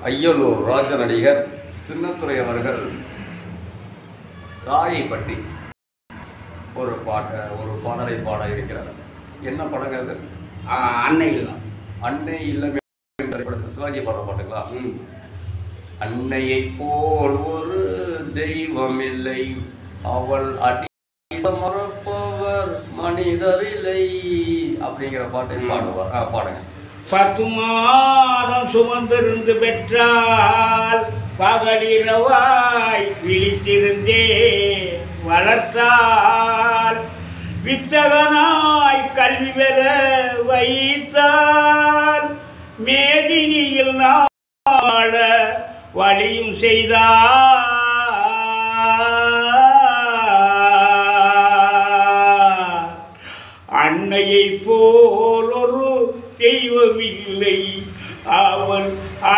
ஐயலூர் ராஜ நடிகர் சின்னத்துரை அவர்கள் தாயை பற்றி ஒரு பாட்டு ஒரு பாடலை பாட இருக்கிறார் என்ன படங்க அது ஆ, அன்னை இல்லம் அன்னை இல்லமே திரைப்படத்தில் சிவாஜி பாடுற பாட்டுங்களா ம். அன்னையை போல் ஒரு தெய்வம் இல்லை அவள் அடி மறப்பவர் மனிதரில்லை அப்படிங்கிற பாட்டை பாடுவார் ஆ, பாடுங்க பத்து மாதம் சுமந்திருந்து பெற்றால் பகலிரவாய் விழித்திருந்தே வளர்த்தால் வித்தகனாய் கல்வி பெற வைத்தால் மேதினியில் நாட வழியும் செய்தார் அன்னையை போல் ஒரு தெய்வமில்லை அவன்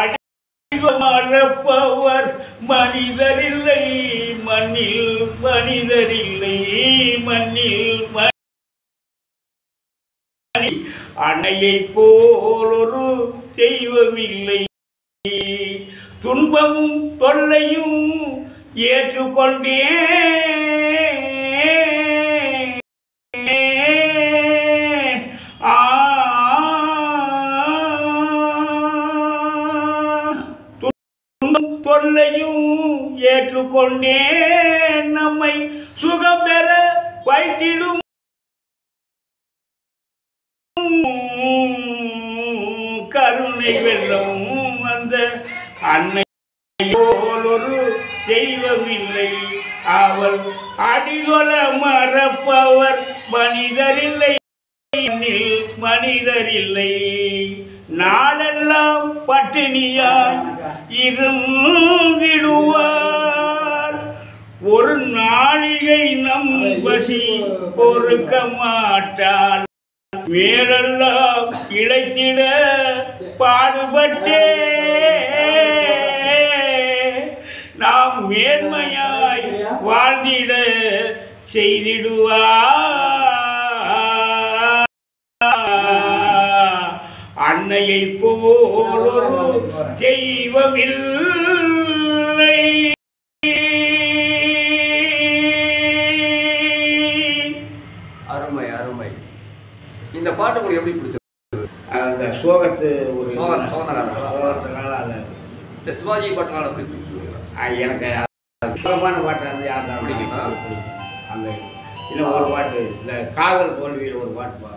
அடிமறப்பவர் மனிதரில்லை மண்ணில் மனிதரில்லை மண்ணில் ம- அன்னையை போல் ஒரு தெய்வமில்லை துன்பமும் தொல்லையும் ஏற்றுக்கொண்டே ஆ துன்பம் தொல்லையும் ஏற்றுக்கொண்டே நம்மை சுகம் பெற வைத்திடும் கருணை வெள்ளம் அந்த அன்னை போல் ஒரு தெய்வமில்லை அவள் அடிகொல மறப்பவர் மனிதரில்லை மண்ணில் மனிதரில்லை நாளெல்லாம் பட்டினியாய் இருந்திடுவார் ஒரு நாளிகை நம் பசி பொறுக்க மாட்டாள் மேலெல்லாம் இழைத்திட பாடுபட்டே நாம் மேன்மையாய் வாழ்ந்திட செய்திடுவார் அன்னையை போல் ஒரு தெய்வமில்லை அருமை அருமை இந்த பாட்டு உங்களுக்கு எப்படி பிடிச்சது அந்த சோகத்து ஒரு சோகம், சோகனாரா? சோகத்தினால அது இந்த சிவாஜி பாட்டுனால எப்படி பிடிச்சது ஆ, எனக்கு அது சுகமான பாட்டு வந்து யார் தான் பிடிக்கும். பிடிக்கும் அந்த இன்னும் ஒரு பாட்டு இந்த காதல் தோல்வியில் ஒரு பாட்டு பா